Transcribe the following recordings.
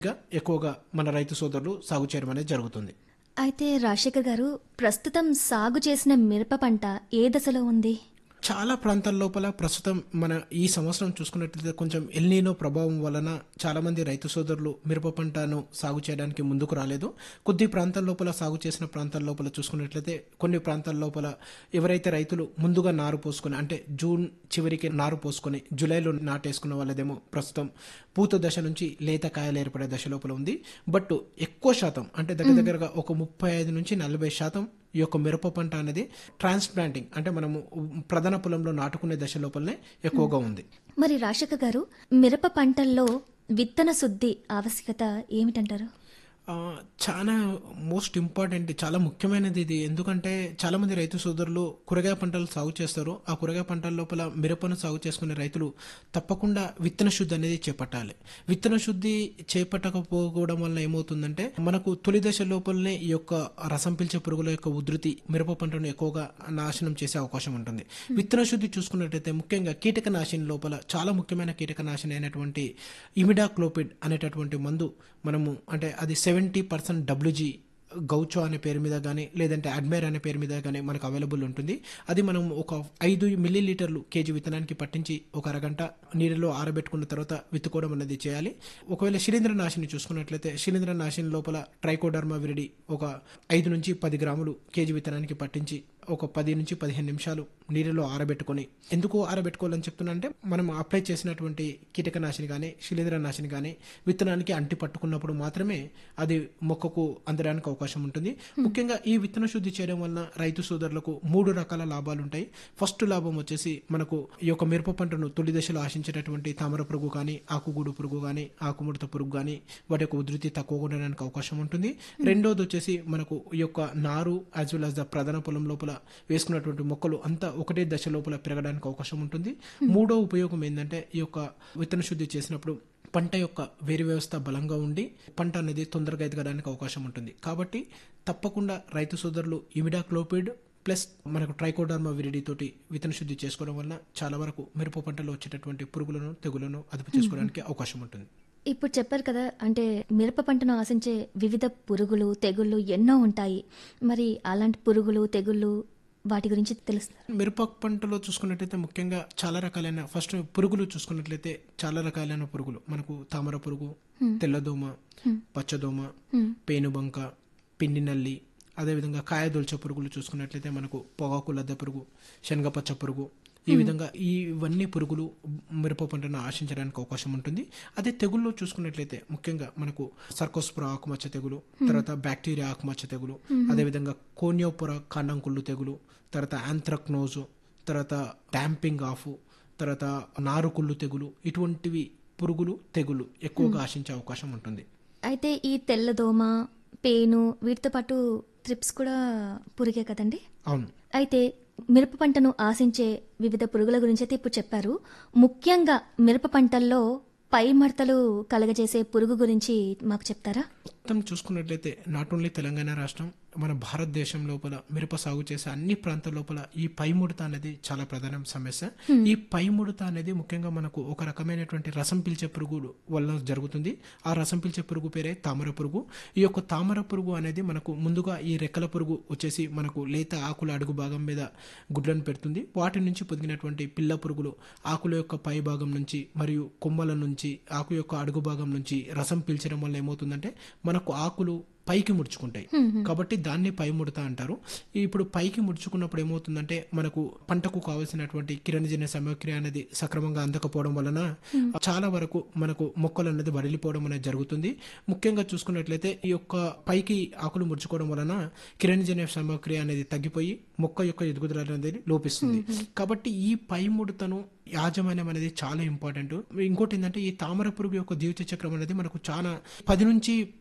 గా ఎక్కువగా మన రైతు సోదరులు సాగు చేయడం అనేది జరుగుతుంది అయితే రాజశేఖర్ గారు ప్రస్తుతం సాగు చేసిన మిరప పంట ఏ దశలో ఉంది చాలా ప్రాంతాల లోపల ప్రస్తుతం మన ఈ సంవత్సరం చూసుకున్నట్లయితే కొంచెం ఎల్నీనో ప్రభావం వలన చాలా మంది రైతు సోదరులు మిరప పంటను సాగు చేయడానికి ముందుకు రాలేదు కొద్ది ప్రాంతాల లోపల సాగు చేసిన ప్రాంతాల లోపల చూసుకున్నట్లయితే కొన్ని ప్రాంతాల లోపల ఎవరైతే రైతులు ముందుగా నారు పోసుకొని అంటే జూన్ చివరికి నారు పోసుకొని జూలైలో నాటేసుకున్న వాళ్ళదేమో ప్రస్తుతం పూత దశ నుంచి లేత కాయలు ఏర్పడే దశ లోపల ఉంది బట్ ఎక్కువ శాతం అంటే దగ్గర దగ్గరగా ఒక ముప్పై ఐదు నుంచి నలభై శాతం ఈ యొక్క మిరప పంట అనేది ట్రాన్స్ప్లాంటింగ్ అంటే మనము ప్రధాన పొలంలో నాటుకునే దశ లోపలనే ఎక్కువగా ఉంది మరి రాజశేఖర్ గారు మిరప పంటల్లో విత్తన శుద్ధి ఆవశ్యకత ఏమిటంటారు ఆ, చాలా మోస్ట్ ఇంపార్టెంట్ చాలా ముఖ్యమైనది ఇది ఎందుకంటే చాలా మంది రైతు సోదరులు కూరగాయ పంటలు సాగు చేస్తారు ఆ కూరగాయ పంటల లోపల మిరపను సాగు చేసుకునే రైతులు తప్పకుండా విత్తన శుద్ధి అనేది చేపట్టాలి విత్తన శుద్ధి చేపట్టకపోవడం వల్ల ఏమవుతుందంటే మనకు తొలి దశ లోపలనే ఈ యొక్క రసం పీల్చే పురుగుల యొక్క ఉధృతి మిరప పంటను ఎక్కువగా నాశనం చేసే అవకాశం ఉంటుంది విత్తన శుద్ధి చూసుకున్నట్టయితే ముఖ్యంగా కీటకనాశిని లోపల చాలా ముఖ్యమైన కీటకనాశిని అయినటువంటి ఇమిడాక్లోపిడ్ అనేటటువంటి మందు మనము అంటే అది సెవెంటీ పర్సెంట్ డబ్ల్యూజీ గౌచో అనే పేరు మీద కానీ లేదంటే అడ్మైర్ అనే పేరు మీద కానీ మనకు అవైలబుల్ ఉంటుంది అది మనం ఒక ఐదు మిల్లీ లీటర్లు కేజీ విత్తనానికి పట్టించి ఒక అరగంట నీళ్ళలో ఆరబెట్టుకున్న తర్వాత విత్తుకోవడం అనేది చేయాలి ఒకవేళ శిలీంద్ర నాశిని చూసుకున్నట్లయితే శిలీంద్ర నాశిని లోపల ట్రైకోడర్మా విరిడి ఒక ఐదు నుంచి పది గ్రాములు కేజీ విత్తనానికి పట్టించి ఒక పది నుంచి పదిహేను నిమిషాలు నీళ్ళలో ఆరబెట్టుకొని ఎందుకు ఆరబెట్టుకోవాలని చెప్తున్నా అంటే మనం అప్లై చేసినటువంటి కీటకనాశిని కానీ శిలీంద్ర నాశిని కానీ విత్తనానికి అంటి పట్టుకున్నప్పుడు మాత్రమే అది మొక్కకు అందడానికి అవకాశం ఉంటుంది ముఖ్యంగా ఈ విత్తన శుద్ధి చేయడం వలన రైతు సోదరులకు మూడు రకాల లాభాలు ఉంటాయి ఫస్ట్ లాభం వచ్చేసి మనకు ఈ యొక్క మిరప పంటను తొలి దశలో ఆశించేటటువంటి తామర పురుగు కానీ ఆకుగూడు పురుగు కానీ ఆకుముడత పురుగు కానీ వాటి యొక్క ఉధృతి తక్కువగా ఉండడానికి అవకాశం ఉంటుంది రెండోది వచ్చేసి మనకు ఈ యొక్క నారు యాజ్ వెల్ యాజ్ ద ప్రధాన పొలం లోపల వేసుకున్నటువంటి మొక్కలు అంతా ఒకటే దశ లోపల పెరగడానికి అవకాశం ఉంటుంది మూడో ఉపయోగం ఏంటంటే ఈ యొక్క విత్తన శుద్ధి చేసినప్పుడు పంట యొక్క వేరు వ్యవస్థ బలంగా ఉండి పంట అనేది తొందరగా ఎదగడానికి అవకాశం ఉంటుంది కాబట్టి తప్పకుండా రైతు సోదరులు ఇమిడాక్లోపిడ్ ప్లస్ మనకు ట్రైకోడర్మా విరిడి తోటి విత్తన శుద్ధి చేసుకోవడం వల్ల చాలా వరకు మిరప పంటలో వచ్చేటటువంటి పురుగులను తెగులను అదుపు చేసుకోవడానికి అవకాశం ఉంటుంది ఇప్పుడు చెప్పారు కదా అంటే మిరప పంటను ఆశించే వివిధ పురుగులు తెగుళ్ళు ఎన్నో ఉంటాయి మరి అలాంటి పురుగులు తెగుళ్ళు వాటి గురించి తెలుస్తారు మిరప పంటలో చూసుకున్నట్లయితే ముఖ్యంగా చాలా రకాలైన ఫస్ట్ పురుగులు చూసుకున్నట్లయితే చాలా రకాలైన పురుగులు మనకు తామర పురుగు తెల్లదోమ పచ్చదోమ పేనుబంక పిండి నల్లి అదేవిధంగా కాయదొల్చ పురుగులు చూసుకున్నట్లయితే మనకు పొగాకు లద్దె పురుగు శనగపచ్చ పురుగు ఈ విధంగా ఇవన్నీ పురుగులు మిరప పంటను ఆశించడానికి అవకాశం ఉంటుంది అదే తెగుల్లో చూసుకున్నట్లయితే ముఖ్యంగా మనకు సర్కోస్పుర ఆకుమచ్చ తెగులు తర్వాత బ్యాక్టీరియా ఆకుమచ్చ తెగులు అదేవిధంగా కోనియోపుర కాండంకుళ్ళు తెగులు తర్వాత ఆంథ్రక్నోజు తర్వాత డాంపింగ్ ఆఫ్ తర్వాత నారుకుళ్ళు తెగులు ఇటువంటివి పురుగులు తెగులు ఎక్కువగా ఆశించే అవకాశం ఉంటుంది అయితే ఈ తెల్లదోమ పేను వీటితో పాటు త్రిప్స్ కూడా పురిగే కదండి అవును అయితే మిరప పంటను ఆశించే వివిధ పురుగుల గురించి అయితే ఇప్పుడు చెప్పారు ముఖ్యంగా మిరప పంటల్లో పై మడతలు కలగజేసే పురుగు గురించి మాకు చెప్తారా మొత్తం చూసుకున్నట్లయితే నాట్ ఓన్లీ తెలంగాణ రాష్ట్రం మన భారతదేశం లోపల మిరప సాగు చేసే అన్ని ప్రాంతాల లోపల ఈ పై ముడత అనేది చాలా ప్రధాన సమస్య ఈ పై ముడత అనేది ముఖ్యంగా మనకు ఒక రకమైనటువంటి రసం పీల్చే పురుగు వల్ల జరుగుతుంది ఆ రసం పీల్చే పురుగు పేరే తామర పురుగు ఈ యొక్క తామర పురుగు అనేది మనకు ముందుగా ఈ రెక్కల పురుగు వచ్చేసి మనకు లేత ఆకుల అడుగు భాగం మీద గుడ్లను పెడుతుంది వాటి నుంచి పొదిగినటువంటి పిల్ల పురుగులు ఆకుల యొక్క పై భాగం నుంచి మరియు కొమ్మల నుంచి ఆకు యొక్క అడుగు భాగం నుంచి రసం పీల్చడం వల్ల ఏమవుతుందంటే మనకు ఆకులు పైకి ముడుచుకుంటాయి కాబట్టి దాన్ని పై ముడత అంటారు ఇప్పుడు పైకి ముడుచుకున్నప్పుడు ఏమవుతుందంటే మనకు పంటకు కావాల్సినటువంటి కిరణజన్య సమక్రియ అనేది సక్రమంగా అందకపోవడం వలన చాలా వరకు మనకు మొక్కలు అనేది వడిలిపోవడం అనేది జరుగుతుంది ముఖ్యంగా చూసుకున్నట్లయితే ఈ యొక్క పైకి ఆకులు ముడుచుకోవడం వలన కిరణజన్య సమక్రియ అనేది తగ్గిపోయి మొక్క యొక్క ఎదుగుదల అనేది లోపిస్తుంది కాబట్టి ఈ పై ముడతను యాజమాన్యం అనేది చాలా ఇంపార్టెంట్ ఇంకోటి ఏంటంటే ఈ తామర పురుగు యొక్క జీవిత చక్రం అనేది మనకు చాలా పది నుంచి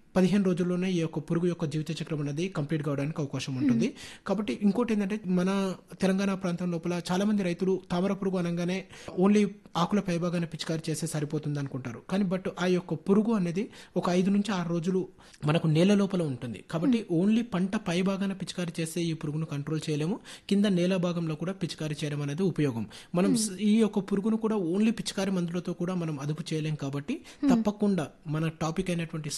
పదిహేను రోజుల్లోనే ఈ యొక్క పురుగు యొక్క జీవిత చక్రం అనేది కంప్లీట్ కావడానికి అవకాశం ఉంటుంది కాబట్టి ఇంకోటి ఏంటంటే మన తెలంగాణ ప్రాంతం లోపల చాలా మంది రైతులు తామర పురుగు అనగానే ఓన్లీ ఆకుల పైభాగాన్ని పిచికారి చేస్తే సరిపోతుంది అనుకుంటారు కానీ బట్ ఆ యొక్క పురుగు అనేది ఒక ఐదు నుంచి ఆరు రోజులు మనకు నేల లోపల ఉంటుంది కాబట్టి ఓన్లీ పంట పై భాగాన పిచికారి చేస్తే ఈ పురుగును కంట్రోల్ చేయలేము కింద నేల భాగంలో కూడా పిచికారి చేయడం అనేది ఉపయోగం మనం స్- ఈ యొక్క పురుగును కూడా ఓన్లీ పిచికారి మందులతో కూడా మనం అదుపు చేయలేం కాబట్టి తప్పకుండా మన టాపిక్ అయినటువంటి